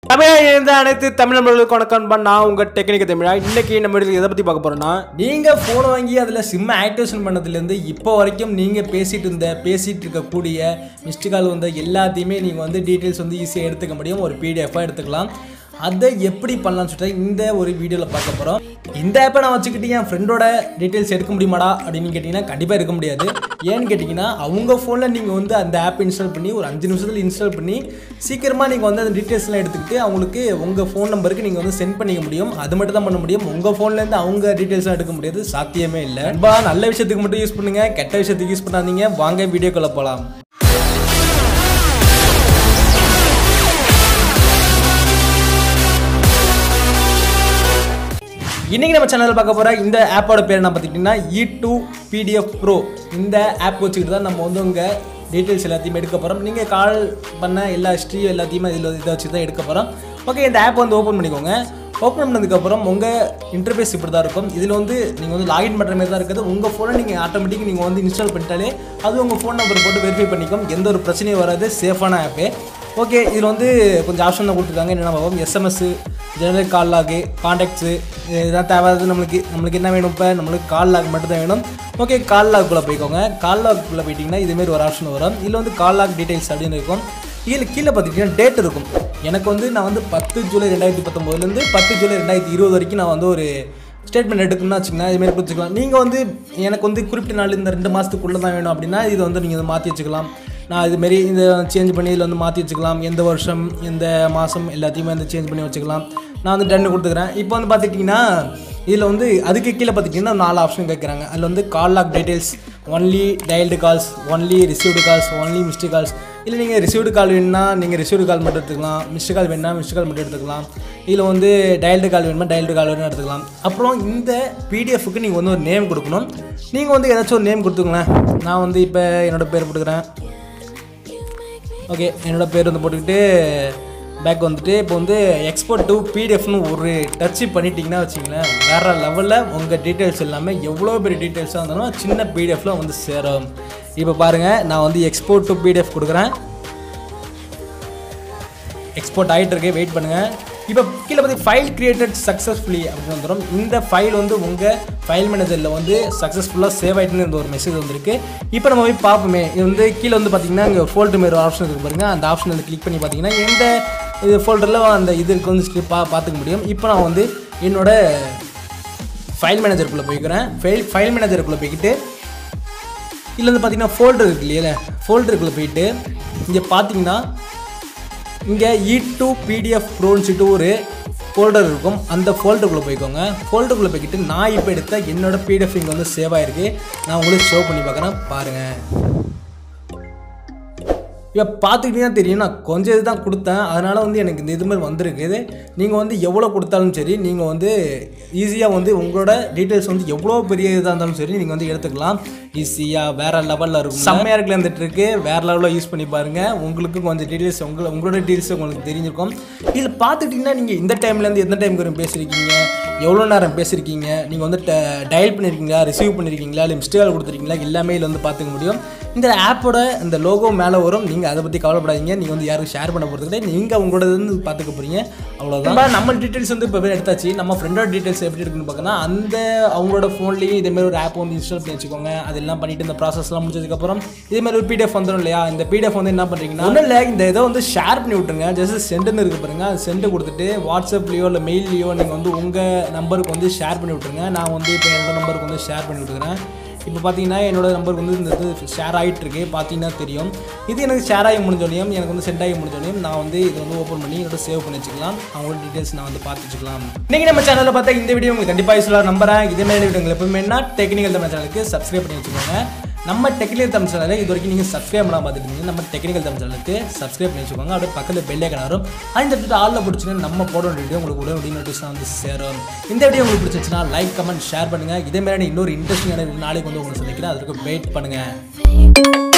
தமிழ் இருந்த அனைத்து தமிழ் நண்பர்களுக்கு வணக்கம் பா. நான் உங்க டெக்னிக்கல் தமிழா இன்னைக்கு நம்ம வீடியோல எதை பத்தி பார்க்க போறோம்னா நீங்க ஃபோன் வாங்கி அதில் சிம்மை ஆக்டிவேஷன் பண்ணதுலேருந்து இப்போ வரைக்கும் நீங்க பேசிட்டு இருந்த பேசிட்டு இருக்கக்கூடிய மிஸ்டு கால் வந்த எல்லாத்தையுமே நீங்க வந்து டீட்டெயில்ஸ் வந்து ஈஸியாக எடுத்துக்க முடியும் ஒரு பிடிஎஃபாக எடுத்துக்கலாம் அதை எப்படி பண்ணலாம்னு சொல்லிட்டு இந்த ஒரு வீடியோவில் பார்க்க போகிறோம் இந்த ஆப்பை நான் வச்சுக்கிட்டு என் ஃப்ரெண்டோட டீட்டெயில்ஸ் எடுக்க முடியுமாடா அப்படின்னு கேட்டிங்கன்னா கண்டிப்பாக எடுக்க முடியாது ஏன்னு கேட்டிங்கன்னா அவங்க ஃபோனில் நீங்கள் வந்து அந்த ஆப் இன்ஸ்டால் பண்ணி ஒரு அஞ்சு நிமிஷத்தில் இன்ஸ்டால் பண்ணி சீக்கிரமாக நீங்கள் வந்து அந்த டீட்டெயில்ஸ்லாம் எடுத்துக்கிட்டு அவங்களுக்கு உங்கள் ஃபோன் நம்பருக்கு நீங்கள் வந்து சென்ட் பண்ணிக்க முடியும் அது மட்டும் தான் பண்ண முடியும் உங்கள் ஃபோன்லேருந்து அவங்க டீட்டெயில்ஸ்லாம் எடுக்க முடியாது சாத்தியமே இல்லை நண்பா நல்ல விஷயத்துக்கு மட்டும் யூஸ் பண்ணுங்க கெட்ட விஷயத்துக்கு யூஸ் பண்ணாதீங்க வாங்க வீடியோக்குள்ளே போகலாம் இன்னைக்கு நம்ம சேனலில் பார்க்க போகிற இந்த ஆப்போட பேர் என்ன பார்த்துக்கிட்டிங்கன்னா இ டூ பிடிஎஃப் ப்ரோ இந்த ஆப் வச்சுக்கிட்டு தான் நம்ம வந்து உங்கள் டீட்டெயில்ஸ் எல்லாத்தையுமே எடுக்க போகிறோம் நீங்கள் கால் பண்ண எல்லா ஹிஸ்ட்ரியும் எல்லாத்தையுமே இதில் இதை வச்சு தான் எடுக்க போகிறோம் ஓகே இந்த ஆப் வந்து ஓப்பன் பண்ணிக்கோங்க ஓப்பன் பண்ணதுக்கப்புறம் உங்கள் இன்டர்ஃபேஸ் இப்படி தான் இருக்கும் இதில் வந்து நீங்கள் வந்து லாகின் பண்ணுற மாதிரி தான் இருக்குது உங்கள் ஃபோனை நீங்கள் ஆட்டோமேட்டிக் நீங்கள் வந்து இன்ஸ்டால் பண்ணிட்டாலே அது உங்கள் ஃபோன் நம்பர் போட்டு வெரிஃபை பண்ணிக்கும் எந்த ஒரு பிரச்சனையும் வராது சேஃபான ஆப்பு ஓகே இதில் வந்து கொஞ்சம் ஆப்ஷன் தான் கொடுத்துருக்காங்க என்னென்ன பார்ப்போம் SMS general call log contacts இதெல்லாம் தேவையானது நம்மளுக்கு நம்மளுக்கு என்ன வேணும் இப்போ நம்மளுக்கு கால் லாக் மட்டும் தான் வேணும் ஓகே கால் லாக்குள்ளே போய்க்கோங்க கால் லாக்குள்ளே போயிட்டிங்கன்னா இதுமாரி ஒரு ஆப்ஷன் வரும் இதில் வந்து கால் லாக் டீட்டெயில்ஸ் அப்படின்னு இருக்கும் இதில் கீழே பார்த்துக்கிட்டிங்கன்னா டேட் இருக்கும் எனக்கு வந்து நான் வந்து பத்து ஜூலை ரெண்டாயிரத்தி பத்தொம்போதுலேருந்து பத்து ஜூலை ரெண்டாயிரத்தி இருபது வரைக்கும் நான் வந்து ஒரு ஸ்டேட்மெண்ட் எடுக்கணும்னு வச்சுக்கோங்க இதுமாரி கொடுத்துக்கலாம் நீங்கள் வந்து எனக்கு வந்து குறிப்பிட்ட நாள் இந்த ரெண்டு மாதத்துக்குள்ளே தான் வேணும் அப்படின்னா இதை வந்து நீங்கள் வந்து மாற்றி வச்சுக்கலாம் நான் இதுமாரி இந்த சேஞ்ச் பண்ணி இதில் வந்து மாற்றி வச்சுக்கலாம் எந்த வருஷம் எந்த மாதம் எல்லாத்தையுமே வந்து சேஞ்ச் பண்ணி வச்சுக்கலாம் நான் வந்து டன்னு கொடுத்துக்கிறேன் இப்போ வந்து பார்த்துக்கிட்டிங்கன்னா இதில் வந்து அதுக்கு கீழே பார்த்துக்கிட்டிங்கன்னா நாலு ஆப்ஷன் கேட்குறாங்க அதில் வந்து call log details only dialled calls only received calls only missed calls இல்லை நீங்கள் ரிசீவ்டு கால் வேணும்னா நீங்கள் ரிசீவ்டு கால் மட்டும் எடுத்துக்கலாம் மிஸ்டு கால் வேணும்னா மிஸ்டு கால் மட்டும் எடுத்துக்கலாம் இதில் வந்து டயல்டு கால் வேணுமா டயல்டு கால் வேணும் எடுத்துக்கலாம் அப்புறம் இந்த பிடிஎஃப்க்கு நீங்கள் வந்து ஒரு நேம் கொடுக்கணும் நீங்கள் வந்து ஏதாச்சும் ஒரு நேம் கொடுத்துங்களேன் நான் வந்து இப்போ என்னோடய பேர் போட்டுக்கிறேன் ஓகே என்னோடய பேர் வந்து போட்டுக்கிட்டு பேக் வந்துட்டு இப்போ வந்து எக்ஸ்போர்ட் டு பிடிஎஃப்னு ஒரு டச் பண்ணிட்டீங்கன்னா வச்சிங்களேன் வேறு லெவலில் உங்கள் டீட்டெயில்ஸ் எல்லாமே எவ்வளோ பெரிய டீட்டெயில்ஸாக இருந்தாலும் சின்ன பிடிஎஃப்பில் வந்து சேரும் இப்போ பாருங்கள் நான் வந்து எக்ஸ்போர்ட் டு பிடிஎஃப் கொடுக்குறேன் எக்ஸ்போர்ட் ஆகிட்டு இருக்கு வெயிட் பண்ணுங்கள் இப்போ கீழே பார்த்து ஃபைல் கிரியேட்டட் சக்ஸஸ்ஃபுல்லி அப்படின்னு வந்துடும் இந்த ஃபைல் வந்து உங்கள் ஃபைல் மேனேஜரில் வந்து சக்ஸஸ்ஃபுல்லாக சேவ் ஆகிட்டுன்னு இந்த ஒரு மெசேஜ் வந்திருக்கு இப்போ நம்ம போய் பார்ப்போமே இது வந்து கீழே வந்து பார்த்தீங்கன்னா இங்கே ஃபோல்டு மாரி ஒரு ஆப்ஷன் இருக்கு பாருங்க அந்த ஆப்ஷன் வந்து கிளிக் பண்ணி பார்த்தீங்கன்னா எந்த இது ஃபோல்டரில் அந்த இதுக்கு வந்து பா பார்த்துக்க முடியும் இப்போ நான் வந்து என்னோட ஃபைல் மேனேஜருக்குள்ளே போய்க்கிறேன் ஃபைல் ஃபைல் மேனேஜருக்குள்ளே போய்க்கிட்டு இதில் வந்து பார்த்தீங்கன்னா ஃபோல்டர் இருக்கு இல்லையா ஃபோல்டருக்குள்ளே போயிட்டு இங்கே பார்த்தீங்கன்னா இங்கே இ டூ பிடிஎஃப் ப்ரோன்னு சொல்லிட்டு ஒரு ஃபோல்டர் இருக்கும் அந்த ஃபோல்டருக்குள்ளே போய்க்கோங்க ஃபோல்டருக்குள்ளே போய்க்கிட்டு நான் இப்போ எடுத்த என்னோட பிடிஎஃப் இங்கே வந்து சேவ் ஆகிருக்கு நான் உங்களுக்கு ஷோ பண்ணி பார்க்குறேன் பாருங்கள் இப்போ பார்த்துக்கிட்டீங்கன்னா தெரியும் நான் கொஞ்சம் இது தான் கொடுத்தேன் அதனால் வந்து எனக்கு இந்த இது மாதிரி வந்திருக்கு நீங்கள் வந்து எவ்வளோ கொடுத்தாலும் சரி நீங்கள் வந்து ஈஸியாக வந்து உங்களோட டீட்டெயில்ஸ் வந்து எவ்வளோ பெரிய இதாக இருந்தாலும் சரி நீங்கள் வந்து எடுத்துக்கலாம் ஈஸியாக வேறு லெவலில் இருக்கும் செம்மையாக இருக்குல்ல இந்த ட்ரிக்கு வேறு லெவலில் யூஸ் பண்ணி பாருங்கள் உங்களுக்கு கொஞ்சம் டீட்டெயில்ஸ் உங்களை உங்களோட டீட்டெயில்ஸ் உங்களுக்கு தெரிஞ்சிருக்கும் இதில் பார்த்துக்கிட்டிங்கன்னா நீங்கள் இந்த டைம்லேருந்து எந்த டைமுக்கு வரைக்கும் பேசியிருக்கீங்க எவ்வளோ நேரம் பேசியிருக்கீங்க நீங்கள் வந்து டயல் பண்ணியிருக்கீங்களா ரிசீவ் பண்ணியிருக்கீங்களா இல்லை மிஸ்டேக் கால் கொடுத்துருக்கீங்களா எல்லாமே இதில் வந்து பார்த்துக்க முடியும் இந்த ஆப்போட இந்த லோகோ மேலே வரும் நீங்கள் அதை பற்றி கவலைப்படாதீங்க நீங்கள் வந்து யாரும் ஷேர் பண்ண போகிறது கிடையாது நீங்கள் உங்களோட வந்து பார்த்துக்க போகிறீங்க அவ்வளோதான் நம்ம டீட்டெயில்ஸ் வந்து இப்போ எடுத்தாச்சு நம்ம ஃப்ரெண்டோட டீட்டெயில்ஸ் எப்படி இருக்குன்னு பார்க்கணும் அந்த அவங்களோட ஃபோன்லேயும் இதேமாதிரி ஒரு ஆப் வந்து இன்ஸ்டால் பண்ணி வச்சுக்கோங்க அதெல்லாம் பண்ணிட்டு இந்த ப்ராசஸ்லாம் முடிச்சதுக்கப்புறம் இதேமாதிரி ஒரு பிடிஎஃப் வந்துடும் இல்லையா இந்த பிடிஎஃப் வந்து என்ன பண்ணுறீங்கன்னா ஒன்றும் இல்லை இந்த இதை வந்து ஷேர் பண்ணி விட்டுருங்க ஜஸ்ட் சென்டுன்னு இருக்கு பாருங்க அது சென்டு கொடுத்துட்டு வாட்ஸ்அப்லேயோ இல்லை மெயிலையோ நீங்கள் வந்து உங்கள் நம்பருக்கு வந்து ஷேர் பண்ணி விட்டுருங்க நான் வந்து இப்போ என்னோட நம்பருக்கு வந்து ஷேர் பண்ணி விட்டுக்கிறேன் இப்போ பார்த்தீங்கன்னா என்னோட நம்பருக்கு வந்து இந்த இது ஷேர் ஆகிட்டு இருக்கு பார்த்தீங்கன்னா தெரியும் இது எனக்கு ஷேர் ஆகி முடிஞ்சோடையும் எனக்கு வந்து சென்ட் ஆகி முடிஞ்சோடையும் நான் வந்து இதை வந்து ஓப்பன் பண்ணி என்னோட சேவ் பண்ணி வச்சுக்கலாம் அவங்களோட டீட்டெயில்ஸ் நான் வந்து பார்த்து வச்சுக்கலாம் இன்னைக்கு நம்ம சேனலில் பார்த்தா இந்த வீடியோ உங்களுக்கு கண்டிப்பாக யூஸ்ஃபுல்லாக நம்புறேன் இதே மாதிரி வீடியோ உங்களுக்கு எப்பவுமே டெக்னிக்கல் தமிழ் சேனலுக்கு சப்ஸ்கிரைப் பண்ணி வச்சுக்கோங்க நம்ம டெக்னிக்கல் தமிழ் சேனலை இது வரைக்கும் நீங்கள் சப்ஸ்கிரைப் பண்ணாம பார்த்துட்டு இருந்தீங்க நம்ம டெக்னிக்கல் தமிழ் சேனலுக்கு சப்ஸ்கிரைப் பண்ணி வச்சுக்கோங்க அப்படியே பக்கத்தில் பெல்லே வரும் அந்த இடத்துல ஆளில் பிடிச்சிங்கன்னா நம்ம போட வேண்டிய வீடியோ உங்களுக்கு உடனே நோட்டிஃபிகேஷன் வந்து சேரும் இந்த வீடியோ உங்களுக்கு பிடிச்சிருச்சுன்னா லைக் கமெண்ட் ஷேர் பண்ணுங்கள் இதே மாதிரி இன்னொரு இன்ட்ரெஸ்டிங்கான நாளைக்கு வந்து உங்களுக்கு சந்திக்கிறேன் அதற்கு வெயிட் பண்ணுங்கள்